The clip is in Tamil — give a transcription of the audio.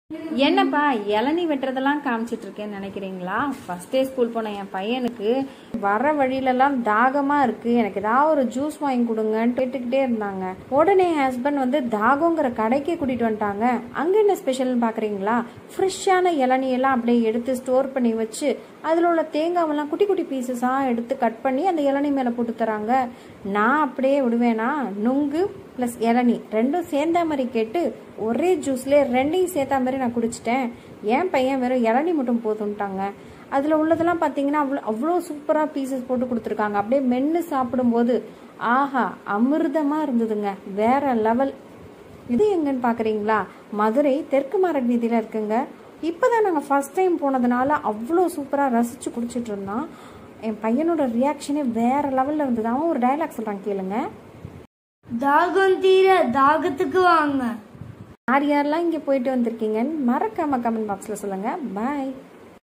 என்னப்பா இளநீ வெட்டுறதெல்லாம் காமிச்சிட்டு இருக்கேன்னு நினைக்கிறீங்களா ஃபர்ஸ்ட் டே ஸ்கூல் போன என் பையனுக்கு வர வழியிலலாம் தாகமா இருக்கு எனக்கு ஏதாவது ஒரு ஜூஸ் வாங்கி கொடுங்கன்னு கேட்டுக்கிட்டே இருந்தாங்க உடனே என் ஹஸ்பண்ட் வந்து தாகங்கிற கடைக்கே கூட்டிட்டு வந்துட்டாங்க அங்க என்ன ஸ்பெஷல்னு பாக்குறீங்களா ஃப்ரெஷ்ஷான இளநீ எல்லாம் அப்படியே எடுத்து ஸ்டோர் பண்ணி வச்சு அதில் உள்ள தேங்காவெல்லாம் குட்டி குட்டி பீசஸாக எடுத்து கட் பண்ணி அந்த இளநீ மேலே போட்டு தராங்க நான் அப்படியே விடுவேனா நுங்கு ப்ளஸ் இளநீ ரெண்டும் சேர்ந்த மாதிரி கேட்டு ஒரே ஜூஸ்லேயே ரெண்டையும் சேர்த்தா மாதிரி நான் குடிச்சிட்டேன் என் பையன் வெறும் இளநீ மட்டும் போதுன்ட்டாங்க அதில் உள்ளதெல்லாம் பார்த்தீங்கன்னா அவ்வளோ அவ்வளோ சூப்பராக பீசஸ் போட்டு கொடுத்துருக்காங்க அப்படியே மென்று சாப்பிடும்போது ஆஹா அமிர்தமாக இருந்ததுங்க வேற லெவல் இது எங்கன்னு பார்க்குறீங்களா மதுரை தெற்கு மாரட் வீதியில் இருக்குங்க இப்போ தான் நாங்கள் ஃபஸ்ட் டைம் போனதுனால அவ்வளோ சூப்பராக ரசித்து குடிச்சிட்டு இருந்தோம் என் பையனோட ரியாக்ஷனே வேற லெவலில் இருந்தது அவன் ஒரு டயலாக் சொல்கிறான் கேளுங்க தாகம் தீர தாகத்துக்கு வாங்க யார் யாரெல்லாம் இங்கே போயிட்டு வந்திருக்கீங்கன்னு மறக்காம கமெண்ட் பாக்ஸில் சொல்லுங்கள் பாய்